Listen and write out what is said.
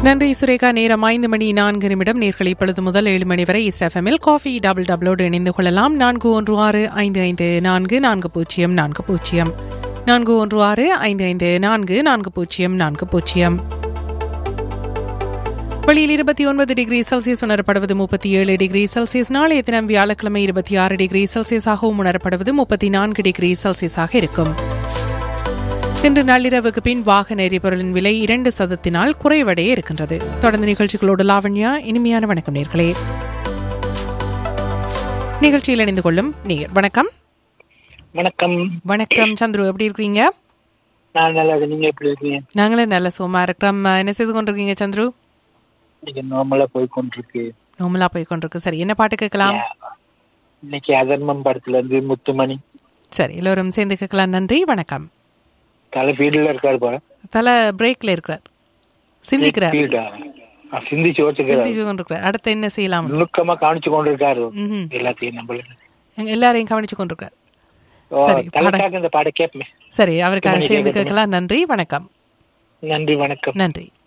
நன்றி சுரேகா நேரம் ஐந்து மணி நான்கு நிமிடம் நேர்களை இப்பொழுது முதல் ஏழு மணி வரை இஸ்எஃப்எம்மில் காஃபி டபுள் டபுளோடு இணைந்து கொள்ளலாம் நான்கு ஒன்று ஆறு ஐந்து ஐந்து நான்கு நான்கு பூஜ்ஜியம் நான்கு பூஜ்ஜியம் நான்கு ஒன்று ஆறு ஐந்து ஐந்து நான்கு நான்கு பூஜ்ஜியம் நான்கு பூஜ்ஜியம் வெளியில் இருபத்தி ஒன்பது டிகிரி செல்சியஸ் உணரப்படுவது முப்பத்தி ஏழு டிகிரி செல்சியஸ் நாளைய தினம் வியாழக்கிழமை இருபத்தி ஆறு டிகிரி செல்சியஸாகவும் உணரப்படுவது முப்பத்தி நான்கு டிகிரி செல்சியஸாக இருக்கும் இன்று நள்ளிரவுக்கு பின் வாகன எரிபொருளின் விலை இரண்டு சதத்தினால் குறைவடைய இருக்கின்றது தொடர்ந்து நிகழ்ச்சிகளோடு லாவண்யா இனிமையான வணக்கம் நேர்களே நிகழ்ச்சியில் இணைந்து கொள்ளும் நேர் வணக்கம் வணக்கம் வணக்கம் சந்துரு எப்படி இருக்கீங்க நான் நல்லா இருக்கேன் நீங்க எப்படி இருக்கீங்க நாங்களே நல்ல சுகமா இருக்கிறோம் என்ன செய்து கொண்டிருக்கீங்க சந்துரு இன்னைக்கு நார்மலா போய் கொண்டிருக்கு நோமலா போய் கொண்டிருக்கு சரி என்ன பாட்டு கேட்கலாம் இன்னைக்கு அதர்மம் படத்துல இருந்து முத்துமணி சரி எல்லோரும் சேர்ந்து கேட்கலாம் நன்றி வணக்கம் தலை ஃபீல்டுல இருக்காரு போல தலை பிரேக்ல இருக்கிறார் சிந்திக்கிறார் ஃபீல்டா சிந்திச்சு ஓட்டுக்கிறார் சிந்திச்சு கொண்டிருக்கிறார் அடுத்து என்ன செய்யலாம் நுணுக்கமா காமிச்சு கொண்டிருக்காரு ம்ஹும். எல்லாத்தையும் நம்மளுக்கு எங்க எல்லாரையும் கவனிச்சு கொண்டிருக்கிறார் ஓ, சரி, பாட- தலைக்காக இந்த பாட கேட்பேன் சரி அவருக்காக மணி சேர்ந்து கேட்கட்டுமா? கேட்கலாம் நன்றி வணக்கம் நன்றி வணக்கம் நன்றி